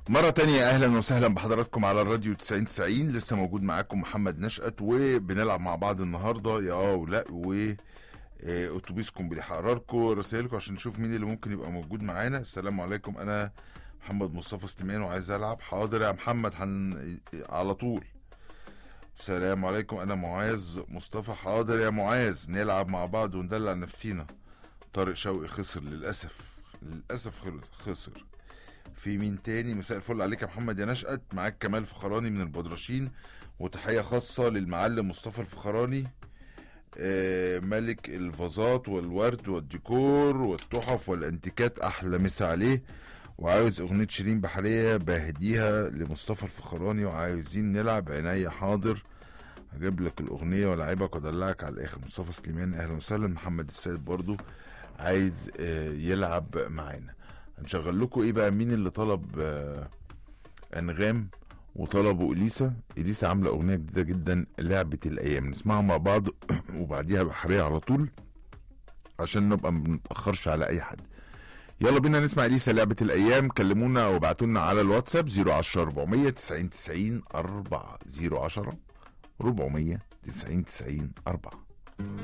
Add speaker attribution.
Speaker 1: مرة تانية أهلا وسهلا بحضراتكم على الراديو 9090 لسه موجود معاكم محمد نشأت وبنلعب مع بعض النهاردة يا اه ولا و آه، اتوبيسكم بيحرركم رسائلكم عشان نشوف مين اللي ممكن يبقى موجود معانا السلام عليكم انا محمد مصطفى سليمان وعايز العب حاضر يا محمد حن... على طول السلام عليكم انا معاذ مصطفى حاضر يا معاذ نلعب مع بعض وندلع نفسينا طارق شوقي خسر للاسف للاسف خل- خسر في مين تاني مساء الفل عليك يا محمد يا نشأت معاك كمال فخراني من البدرشين وتحية خاصة للمعلم مصطفى الفخراني آه، ملك الفازات والورد والديكور والتحف والانتيكات احلى مسا عليه وعاوز اغنية شيرين بحرية بهديها لمصطفى الفخراني وعايزين نلعب عينيا حاضر هجيب لك الاغنية والعبك وادلعك على الاخر مصطفى سليمان اهلا وسهلا محمد السيد برضو عايز آه، يلعب معانا هنشغل لكم ايه بقى مين اللي طلب آه، انغام وطلبوا اليسا اليسا عامله اغنيه جديده جدا لعبه الايام نسمعها مع بعض وبعديها بحريه على طول عشان نبقى ما بنتاخرش على اي حد يلا بينا نسمع اليسا لعبه الايام كلمونا او ابعتوا لنا على الواتساب 010 400 90 90 4 010 400 90 90 4